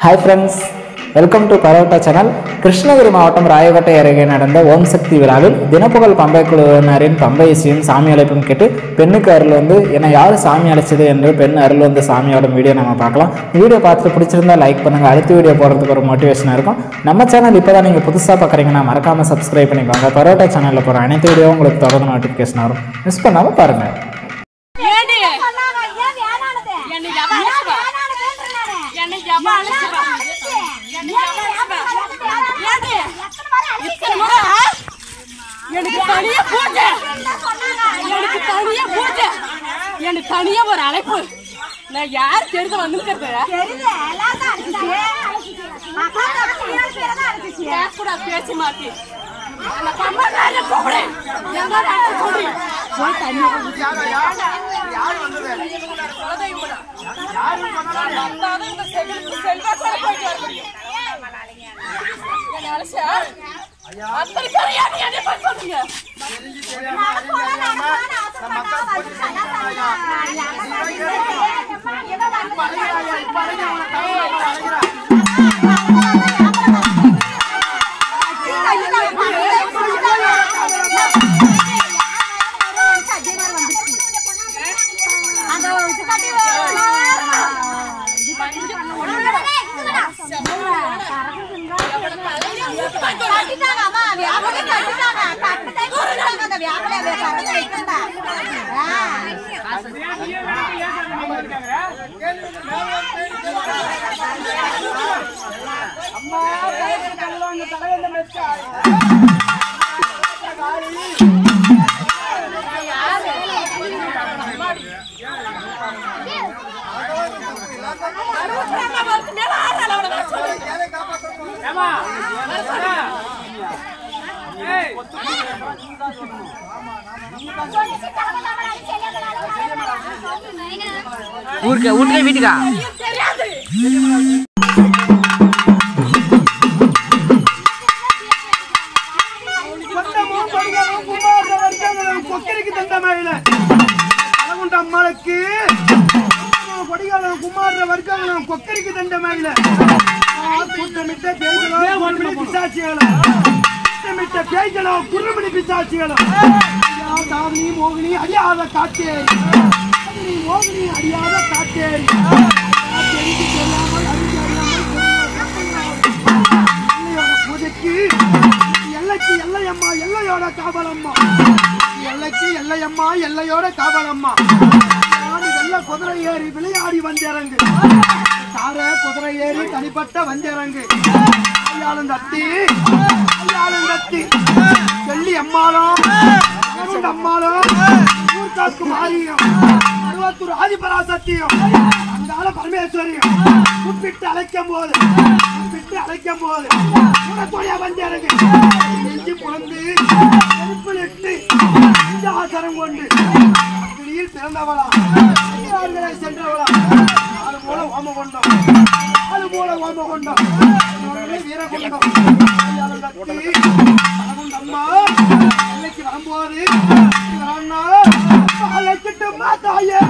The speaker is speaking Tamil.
Hi friends welcome to parotta channel Krishnagiri மாவட்டம் ராயகோட்டை அருகே நடந்த ஓம் சக்தி விழாவில் தினப்புகழ் பம்பை குழுவினரின் பம்பை இசையும் சாமி அழைப்பும் கேட்டு பெண்ணுக்கு அருள் வந்து என்னை யார் சாமி அழைச்சது என்று பெண் அருள் வந்து சாமியோட வீடியோ நம்ம பார்க்கலாம் வீடியோ பார்த்துட்டு பிடிச்சிருந்தா லைக் பண்ணுங்க அடுத்த வீடியோ போடுறதுக்கு ஒரு மோட்டிவேஷனாக இருக்கும் நம்ம சேனல் இப்போ தான் நீங்கள் புதுசாக பார்க்குறீங்கன்னா மறக்காமல் சப்ஸ்கிரைப் பண்ணிக்கோங்க பரோட்டா சேனலில் போகிற அனைத்து வீடியோவும் உங்களுக்கு தொடர்ந்து நோட்டிஃபிகேஷன் வரும் மிஸ் பண்ணாமல் பாருங்கள் ஏடி சொன்னாங்க, ஏன் வேணானது? என்னை ஏன் எவன் அழைச்சவா? வேணானதுன்றானே? என்னை எவன் அழைச்சவா? அழைச்சு. என்னை ஏன் எவன் அழைச்சவா? வேணானது? ஏடி? எத்தனை முறை அழைச்சு? இத்தனை முறை, ஆ? எனக்கு தனியா பூஜை என்ன சொன்னாங்க? எனக்கு தனியா பூஜை எனக்கு தனியா ஒரு அழைப்பு நான் யார் தெரிஞ்ச வந்துருக்கிறது தெரியுது, எல்லாம் தான் அழைச்சிச்சு. அக்கா தங்கச்சி ஏழு பேரை தான் அழைச்சிச்சு. பேசக்கூடாது பேசி மாத்தி அந்த கம்மக்காரிய கூப்பிடு எங்க அழைச்சு கூப்பிடு போய் தண்ணி வந்தாதான் இந்த செல்வ செல்வாக்கோட போயிட்டு வர முடியும் என்னை அழைச்சா? அத்தனை பேரை ஏன் நீ என்னை பார்த்து சொல்றீங்க? நடப்போனா, நடப்போனா, அவசரப்பட்டா வந்து சண்டை பண்ணா. எல்லாம் வந்து ஏதோ வந்து அந்த இது கட்டி கட்டிட்டாங்க அம்மா வியாபாரம் கட்டிட்டாங்க கட்டு டைம் கட்டிட்டாங்க அந்த வியாபாரம் கரண்ட் வைக்கண்டா அறுபத்தி வருஷம் மேல ஆறு அளவுல வர சொல்லு. ஊருக்கு ஊருக்கே வீட்டுக்கா ஐயோ, தெரியாது சொந்தமும் படிகளும் குமார வர்க்கங்களும் கொக்கரிக்கு தந்த மயில அழகுண்ட அம்மாளுக்கு சொந்தமும் படிகளும் குமார வர்க்கங்களும் கொக்கரிக்கு தந்த மயில கூட்டமிட்ட பேய்களோ குருமணி பிசாட்சிகளோ கூட்டமிட்ட பேய்களோ குருமணி பிசாட்சிகளோ ஐயா, தாவணி மோகினி அடியாத காட்டேரி தாவணி, மோகினி அடியாத காட்டேரி ஐயா, தெரிந்து சொல்லாமல் அறிந்து அறியாமல் எல்லையோட பூஜைக்கு எல்லைக்கு எல்லையம்மா எல்லையோட காவலம்மா எல்லைக்கு எல்லையம்மா எல்லையோட காவலம்மா நான் வெள்ள குதிரை ஏறி விளையாடி வந்திறங்கு தார குதிரை ஏறி தனிப்பட்ட வந்திறங்கு ஐயாளும் தத்தி ஐயாளும் தத்தி வெள்ளி அம்மாளும் அழகுண்ட அம்மாளும் ஊர்காக்கு மாரியும் அருவத்தூர் ஆதிபராசக்தியும் அங்கால பரமேஸ்வரியும் கூப்பிட்டு அழைக்கும் போது கூப்பிட்டு அழைக்கும் போது உனக்குடைய வந்திறங்கு நெஞ்சு புலந்து நெருப்பிலிட்டு ஆசரம் கொண்டு அக்கினியில் பிறந்தவளா ஐயார்களை சென்றவளா அது போல ஓம கொண்டோம் அது போல ஓம கொண்டோம் வீர கொண்டோம் ஐயாரும் கத்தி அழகுண்ட அம்மா எல்லைக்கு வரும்போது வரணும்னா அழைச்சிட்டு மாத்தாயே